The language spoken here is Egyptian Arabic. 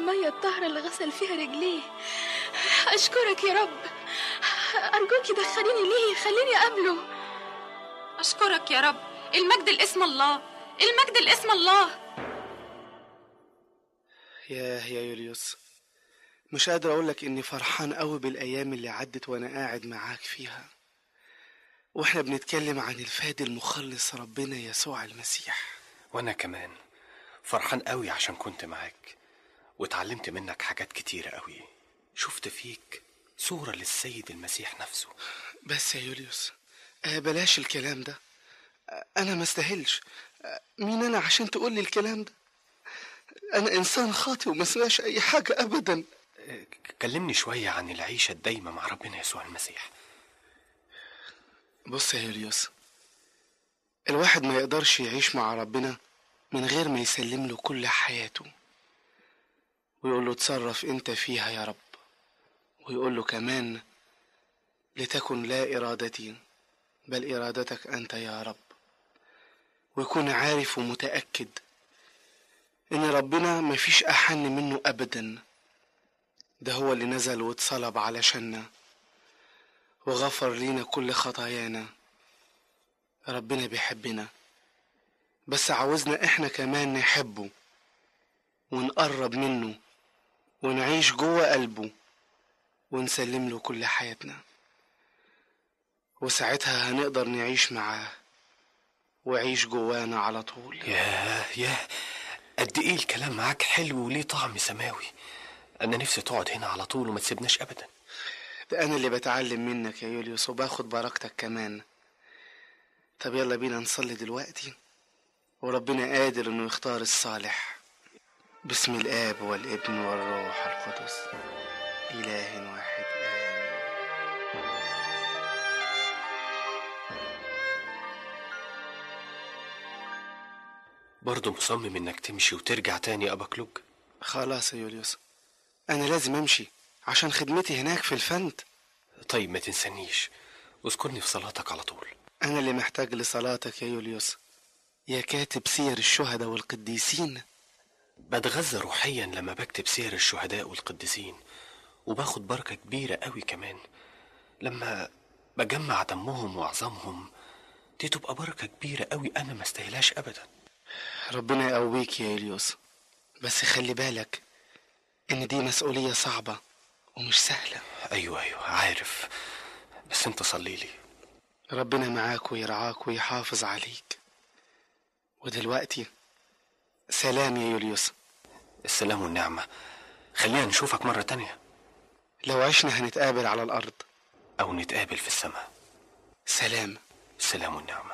المية الطاهرة اللي غسل فيها رجليه أشكرك يا رب أرجوك دخليني ليه خليني أقابله أشكرك يا رب المجد الاسم الله المجد الاسم الله ياه يا يوليوس مش قادر اقولك اني فرحان قوي بالايام اللي عدت وانا قاعد معاك فيها واحنا بنتكلم عن الفادي المخلص ربنا يسوع المسيح وانا كمان فرحان قوي عشان كنت معاك واتعلمت منك حاجات كتيرة قوي شفت فيك صورة للسيد المسيح نفسه بس يا يوليوس آه بلاش الكلام ده آه انا ما استاهلش آه مين انا عشان تقول لي الكلام ده انا انسان خاطئ وما اسمعش اي حاجه ابدا اه، كلمني شوية عن العيشة الدايمة مع ربنا يسوع المسيح بص يا يوليوس الواحد ما يقدرش يعيش مع ربنا من غير ما يسلم له كل حياته ويقول له اتصرف انت فيها يا رب ويقول له كمان لتكن لا ارادتي بل ارادتك انت يا رب ويكون عارف ومتاكد ان ربنا مفيش احن منه ابدا ده هو اللي نزل واتصلب علشاننا وغفر لينا كل خطايانا ربنا بيحبنا بس عاوزنا احنا كمان نحبه ونقرب منه ونعيش جوه قلبه ونسلم له كل حياتنا وساعتها هنقدر نعيش معاه وعيش جوانا على طول ياه ياه قد ايه الكلام معاك حلو وليه طعم سماوي انا نفسي تقعد هنا على طول وما تسيبناش ابدا ده انا اللي بتعلم منك يا يوليوس وباخد بركتك كمان طب يلا بينا نصلي دلوقتي وربنا قادر انه يختار الصالح باسم الاب والابن والروح القدس اله واحد امين برضه مصمم انك تمشي وترجع تاني ابا كلوج خلاص يا يوليوس انا لازم امشي عشان خدمتي هناك في الفند طيب ما تنسانيش واذكرني في صلاتك على طول انا اللي محتاج لصلاتك يا يوليوس يا كاتب سير الشهداء والقديسين بتغذى روحيا لما بكتب سير الشهداء والقديسين وباخد بركة كبيرة قوي كمان لما بجمع دمهم وعظامهم دي تبقى بركة كبيرة قوي أنا ما استاهلاش أبدا ربنا يقويك يا يوليوس بس خلي بالك ان دي مسؤولية صعبة ومش سهلة أيوة أيوة عارف بس أنت صلي لي ربنا معاك ويرعاك ويحافظ عليك ودلوقتي سلام يا يوليوس السلام والنعمة خلينا نشوفك مرة تانية لو عشنا هنتقابل على الأرض أو نتقابل في السماء سلام السلام والنعمة